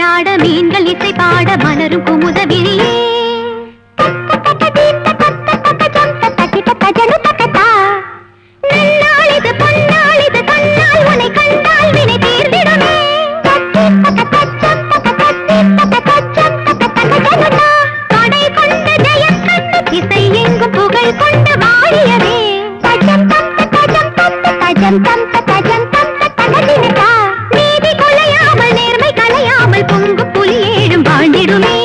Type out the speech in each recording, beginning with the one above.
நீராட மீன்கள் இசை பாட மலரும் குமுத விழியே நன்னாளிது பொன்னாளிது கண்ணால் உன்னை கண்டால் வினை தீர்ந்திடுமே கடை கொண்ட ஜெயம் கண்டு திசை எங்கும் புகழ் கொண்டு வாழியவே நீதி கொலையாமல் நேர்மை கலையாமல் பொங்கு புலி ஏழும் வாழ்ந்திடுமே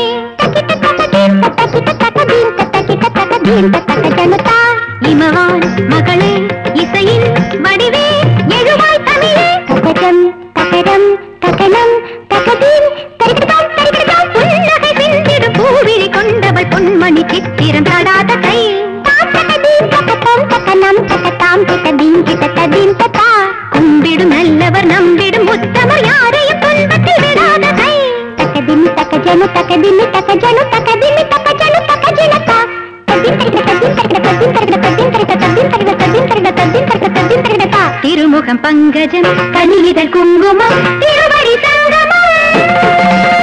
இமவான் மகளே இசையின் வடிவே எழுவாய் தமிழே தகஜம் தகடம் தகனம் தகதீம் தரிகிடம் தரிகிடம் புன்னகை சிந்திடும் பூவிழி கொண்டவள் பொன்மணி சித்திரம் தடாத கை கும்பிடும் நல்லவர் நம்பிடும் உத்தமர் யாரையும் துன்பத்தில் விடாத கை தக்கதிமி தக்கஜனு தக்கதிமி தக்கஜனு தக்கதிமி தக்கஜனு தக்கஜனதா திருமுகம் பங்கஜம் கனிதழ் குங்குமம் திருவடி சங்கமம்